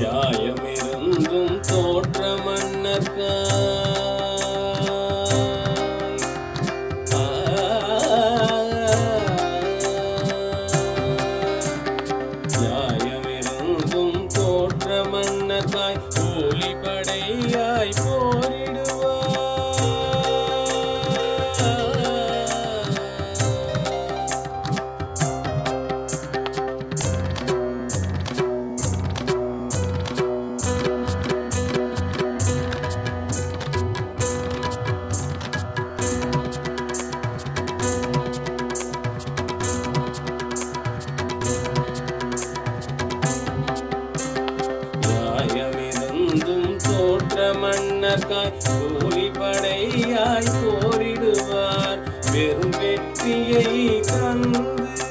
நியாயமிருந்தும் தோற்ற மன்னர்காய் நியாயமிருந்தும் தோற்ற மன்னர்காய் கூலிப்படையாய் போரிடுவார் நியாயமிருந்தும் தோற்ற மன்னர்காய் கூலிப்படையாய் போரிடுவார் பெரும் வெற்றியை தந்து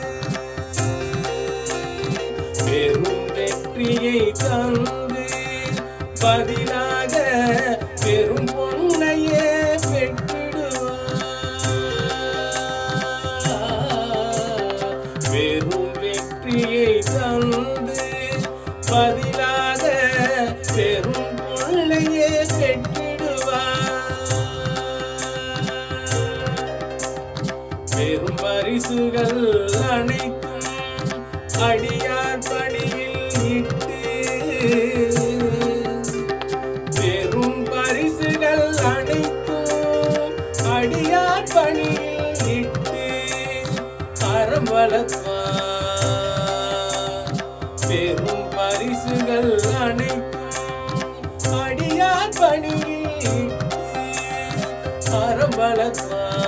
பெரும் வெற்றியை தந்து பதிலாக பெரும் பொன்னையே பெற்றிடுவார் பெரும் வெற்றியை தந்து பதிலாக பெரும் பொன்னையே பெற்றிடுவார் பெரும் பரிசுகள் அனைத்தும் அடியார் பணியில் இட்டு பெரும் பரிசுகள் அனைத்தும் அடியார் பணியில் இட்டு அறம் வளர்ப்பார் பெரும் பரிசுகள் அனைத்தும் அடியார் பணியில் இட்டு அறம் வளர்ப்பார்